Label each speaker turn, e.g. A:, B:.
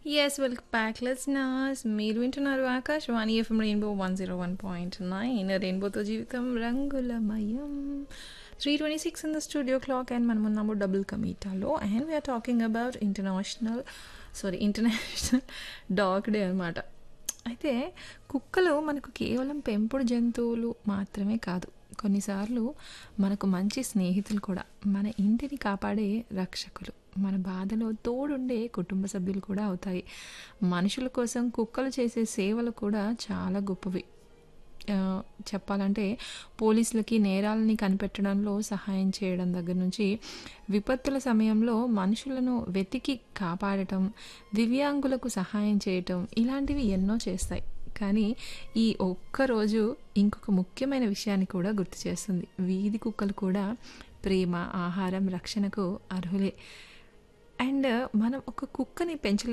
A: yes welcome back నాస్ మీరు వింటున్నారు Akashvani FM rainbow one zero one point nine రెయిన్బోతో జీవితం రంగులమయం three twenty six in the studio clock and మనం ఉన్నాము డబుల్ కమీటాలో and we are talking about international sorry international dog day అనమాట అయితే కుక్కలు మనకు కేవలం పెంపుడు జంతువులు మాత్రమే కాదు కొన్నిసార్లు మనకు మంచి స్నేహితులు కూడా మన ఇంటిని కాపాడే రక్షకులు మన బాధలో తోడుండే కుటుంబ సభ్యులు కూడా అవుతాయి మనుషుల కోసం కుక్కలు చేసే సేవలు కూడా చాలా గొప్పవి ఆ, చెప్పాలంటే పోలీసులకి నేరాలని కనిపెట్టడంలో సహాయం చేయడం దగ్గర నుంచి విపత్తుల సమయంలో మనుషులను వెతికి కాపాడటం దివ్యాంగులకు సహాయం చేయటం ఇలాంటివి ఎన్నో చేస్తాయి కానీ ఈ ఒక్కరోజు ఇంకొక ముఖ్యమైన విషయాన్ని కూడా గుర్తు చేస్తుంది వీధి కుక్కలు కూడా ప్రేమ ఆహారం రక్షణకు అర్హులే అండ్ మనం ఒక కుక్కని పెంచలే